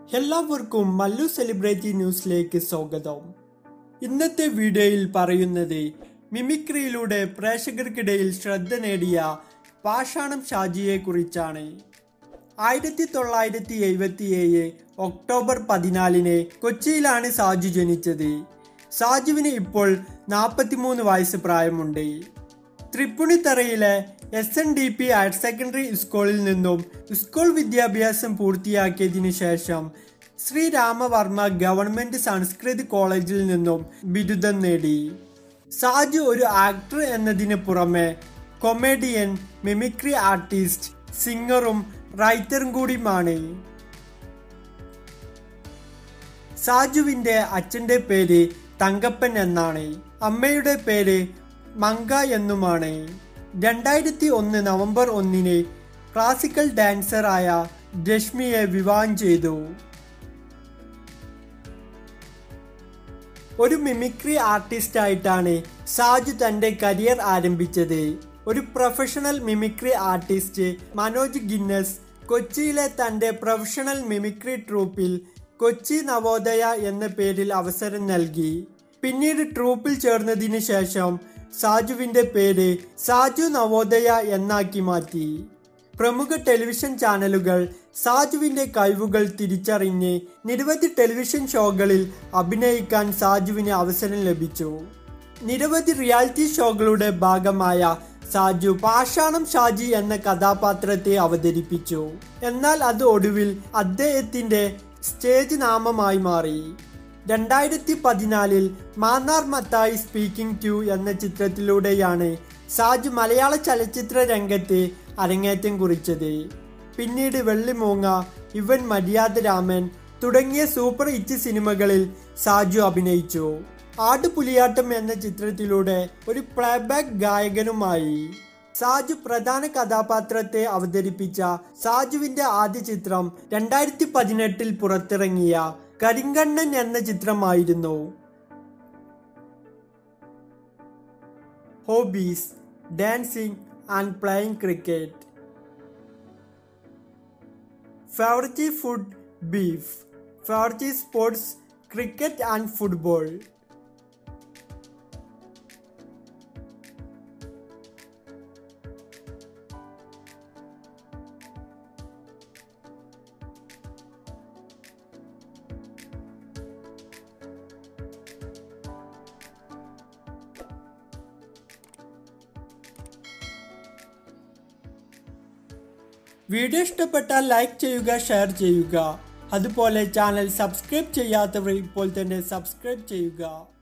എല്ലാവർക്കും മല്ലു സെലിബ്രിറ്റി ന്യൂസിലേക്ക് സ്വാഗതം ഇന്നത്തെ വീഡിയോയിൽ പറയുന്നത് മിമിക്രിയിലൂടെ പ്രേക്ഷകർക്കിടയിൽ ശ്രദ്ധ നേടിയ പാഷാണം ഷാജിയെ കുറിച്ചാണ് ആയിരത്തി തൊള്ളായിരത്തി എഴുപത്തിയേഴ് ഒക്ടോബർ പതിനാലിന് കൊച്ചിയിലാണ് സാജു ജനിച്ചത് സാജുവിന് ഇപ്പോൾ നാൽപ്പത്തിമൂന്ന് വയസ്സ് പ്രായമുണ്ട് തൃപ്പുണിത്തറയിലെ S N D P higher secondary സ്കൂളിൽ നിന്നും സ്കൂൾ വിദ്യാഭ്യാസം പൂർത്തിയാക്കിയതിനു ശേഷം ശ്രീരാമവർമ്മ ഗവൺമെന്റ് സംസ്കൃത് കോളേജിൽ നിന്നും ബിരുദം നേടി സാജു ഒരു ആക്ടർ എന്നതിന് പുറമെ കൊമേഡിയൻ മിമിക്രി ആർട്ടിസ്റ്റ് സിംഗറും റൈറ്ററും കൂടിയുമാണ് സാജുവിന്റെ അച്ഛന്റെ പേര് തങ്കപ്പൻ എന്നാണ് അമ്മയുടെ പേര് മങ്ക എന്നുമാണ് രണ്ടായിരത്തി ഒന്ന് നവംബർ ഒന്നിന് ക്ലാസിക്കൽ ഡാൻസറായ രശ്മിയെ വിവാഹം ചെയ്തു ഒരു മിമിക്രി ആർട്ടിസ്റ്റ് ആയിട്ടാണ് സാജു തന്റെ കരിയർ ആരംഭിച്ചത് ഒരു professional mimicry artist Manoj Guinness കൊച്ചിയിലെ തന്റെ പ്രൊഫഷണൽ മിമിക്രി ട്രൂപ്പിൽ കൊച്ചി നവോദയ എന്ന പേരിൽ അവസരം നൽകി പിന്നീട് ട്രൂപ്പിൽ ചേർന്നതിന് ശേഷം സാജുവിന്റെ പേര് സാജു നവോദയ എന്നാക്കി മാറ്റി പ്രമുഖ ടെലിവിഷൻ ചാനലുകൾ സാജുവിന്റെ കഴിവുകൾ തിരിച്ചറിഞ്ഞ് നിരവധി ടെലിവിഷൻ ഷോകളിൽ അഭിനയിക്കാൻ സാജുവിന് അവസരം ലഭിച്ചു നിരവധി റിയാലിറ്റി ഷോകളുടെ ഭാഗമായ സാജു പാഷാണം ഷാജി എന്ന കഥാപാത്രത്തെ അവതരിപ്പിച്ചു എന്നാൽ അത് ഒടുവിൽ അദ്ദേഹത്തിന്റെ സ്റ്റേജ് നാമമായി മാറി രണ്ടായിരത്തി പതിനാലിൽ മാന്നാർ മത്തായി സ്പീക്കിംഗ് ടു എന്ന ചിത്രത്തിലൂടെയാണ് സാജു മലയാള ചലച്ചിത്ര രംഗത്ത് അരങ്ങേറ്റം കുറിച്ചത് പിന്നീട് വെള്ളിമൂങ്ങ ഇവൻ മര്യാദരാമൻ തുടങ്ങിയ സൂപ്പർ ഹിറ്റ് സിനിമകളിൽ സാജു അഭിനയിച്ചു ആടുപുലിയാട്ടം എന്ന ചിത്രത്തിലൂടെ ഒരു പ്ലേബാക്ക് ഗായകനുമായി സാജു പ്രധാന കഥാപാത്രത്തെ അവതരിപ്പിച്ച സാജുവിന്റെ ആദ്യ ചിത്രം രണ്ടായിരത്തി പതിനെട്ടിൽ പുറത്തിറങ്ങിയ കരിങ്കണ്ണൻ എന്ന ചിത്രമായിരുന്നു hobbies dancing and playing cricket favourite food beef favourite sports cricket and football video ഇഷ്ടപ്പെട്ടാൽ ലൈക്ക് ചെയ്യുക ഷെയർ ചെയ്യുക അതുപോലെ ചാനൽ സബ്സ്ക്രൈബ് ചെയ്യാത്തവർ ഇപ്പോൾ തന്നെ സബ്സ്ക്രൈബ് ചെയ്യുക